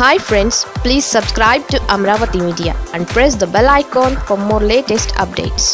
hi friends please subscribe to Amaravati media and press the bell icon for more latest updates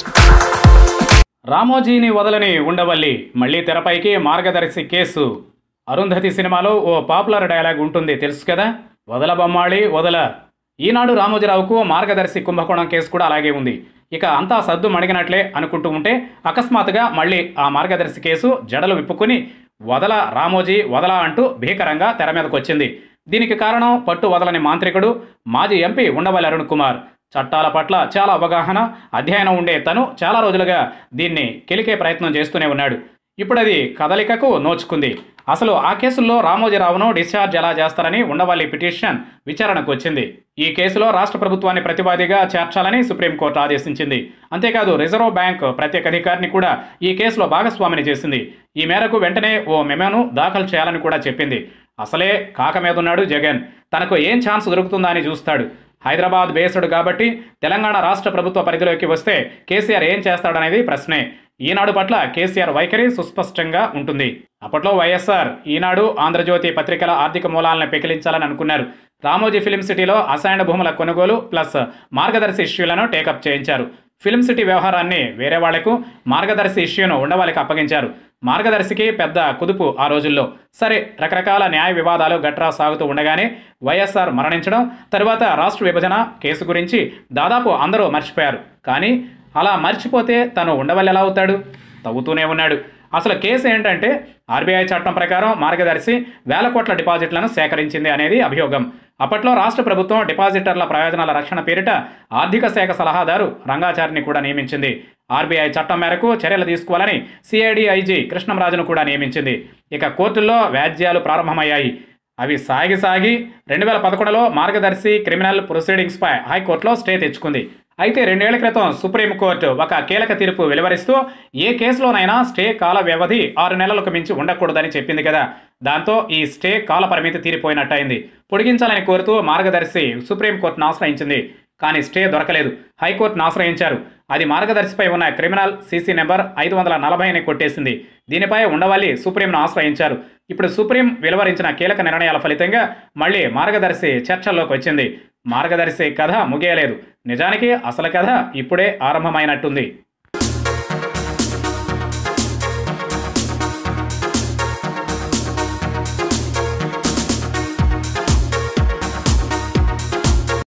రామోజీని వదలని ఉండవల్లి మళ్ళీ తెరపైకి మార్గదర్శి కేసు అరుంధతి సినిమాలో ఓ పాపులర్ డైలాగ్ ఉంటుంది తెలుసు కదా వదల బొమ్మాళి వదల ఈనాడు రామోజీరావుకు మార్గదర్శి కుంభకోణం కేసు కూడా అలాగే ఉంది ఇక అంతా సద్దు మణిగినట్లే అనుకుంటూ ఉంటే అకస్మాత్తుగా మళ్ళీ ఆ మార్గదర్శి కేసు జడలు విప్పుకుని వదల రామోజీ వదల అంటూ భీకరంగా తెర మీదకు వచ్చింది దీనికి కారణం పట్టు వదలని మాంత్రికుడు మాజీ ఎంపీ ఉండవల్లి అరుణ్ కుమార్ చట్టాల పట్ల చాలా అవగాహన అధ్యయనం ఉండే తను చాలా రోజులుగా దీన్ని కెలికే ప్రయత్నం చేస్తూనే ఉన్నాడు ఇప్పుడు అది కదలికకు నోచుకుంది అసలు ఆ కేసుల్లో రామోజీరావును డిశ్చార్జ్ ఎలా చేస్తారని ఉండవల్లి పిటిషన్ విచారణకు వచ్చింది ఈ కేసులో రాష్ట్ర ప్రభుత్వాన్ని ప్రతివాదిగా చేర్చాలని సుప్రీంకోర్టు ఆదేశించింది అంతేకాదు రిజర్వ్ బ్యాంక్ ప్రత్యేక అధికారిని కూడా ఈ కేసులో భాగస్వామిని చేసింది ఈ మేరకు వెంటనే ఓ మెమోను దాఖలు చేయాలని కూడా చెప్పింది అసలే కాక మీదున్నాడు జగన్ తనకు ఏం ఛాన్స్ దొరుకుతుందా అని చూస్తాడు హైదరాబాద్ బేస్డ్ కాబట్టి తెలంగాణ రాష్ట్ర ప్రభుత్వ పరిధిలోకి వస్తే కేసీఆర్ ఏం చేస్తాడనేది ప్రశ్నే ఈనాడు పట్ల కేసీఆర్ వైఖరి సుస్పష్టంగా ఉంటుంది అప్పట్లో వైఎస్ఆర్ ఈనాడు ఆంధ్రజ్యోతి పత్రికల ఆర్థిక మూలాలను పెకిలించాలని అనుకున్నారు రామోజీ ఫిలిం సిటీలో అసైన్డ్ భూముల కొనుగోలు ప్లస్ మార్గదర్శి ఇష్యూలను టేకప్ చేయించారు ఫిల్మ్ సిటీ వ్యవహారాన్ని వేరే వాళ్లకు మార్గదర్శి ఇష్యూను ఉండవాళ్ళకి అప్పగించారు మార్గదర్శికి పెద్ద కుదుపు ఆ రోజుల్లో సరే రకరకాల న్యాయ వివాదాలు గట్రా సాగుతూ ఉండగానే వైఎస్ఆర్ మరణించడం తరువాత రాష్ట్ర విభజన కేసు గురించి దాదాపు అందరూ మర్చిపోయారు కానీ అలా మర్చిపోతే తను ఉండవల్లి ఎలా అవుతాడు తవ్వుతూనే ఉన్నాడు అసలు కేసు ఏంటంటే ఆర్బీఐ చట్టం ప్రకారం మార్గదర్శి వేల కోట్ల డిపాజిట్లను సేకరించింది అనేది అభియోగం అప్పట్లో రాష్ట్ర ప్రభుత్వం డిపాజిటర్ల ప్రయోజనాల రక్షణ పేరిట ఆర్థిక శాఖ సలహాదారు రంగాచారిని కూడా నియమించింది ఆర్బీఐ చట్టం మేరకు చర్యలు తీసుకోవాలని సిఐడి ఐజీ కృష్ణంరాజును కూడా నియమించింది ఇక కోర్టుల్లో వ్యాజ్యాలు ప్రారంభమయ్యాయి అవి సాగి సాగి రెండు వేల పదకొండులో మార్గదర్శి క్రిమినల్ ప్రొసీడింగ్స్పై హైకోర్టులో స్టే తెచ్చుకుంది అయితే రెండేళ్ల క్రితం సుప్రీంకోర్టు ఒక కీలక తీర్పు వెలువరిస్తూ ఏ కేసులోనైనా స్టే కాల వ్యవధి ఆరు నెలలకు మించి ఉండకూడదని చెప్పింది కదా దాంతో ఈ స్టే కాల పరిమితి తీరిపోయినట్టయింది పొడిగించాలని కోరుతూ మార్గదర్శి సుప్రీంకోర్టును ఆశ్రయించింది కానీ స్టే దొరకలేదు హైకోర్టును ఆశ్రయించారు అది మార్గదర్శిపై ఉన్న క్రిమినల్ సీసీ నెంబర్ ఐదు వందల నలభైని కొట్టేసింది దీనిపై ఉండవల్లి సుప్రీంను ఆశ్రయించారు ఇప్పుడు సుప్రీం వెలువరించిన కీలక నిర్ణయాల ఫలితంగా మళ్ళీ మార్గదర్శి చర్చల్లోకి వచ్చింది మార్గదర్శి కథ ముగియలేదు నిజానికి అసలు కథ ఇప్పుడే ఆరంభమైనట్టుంది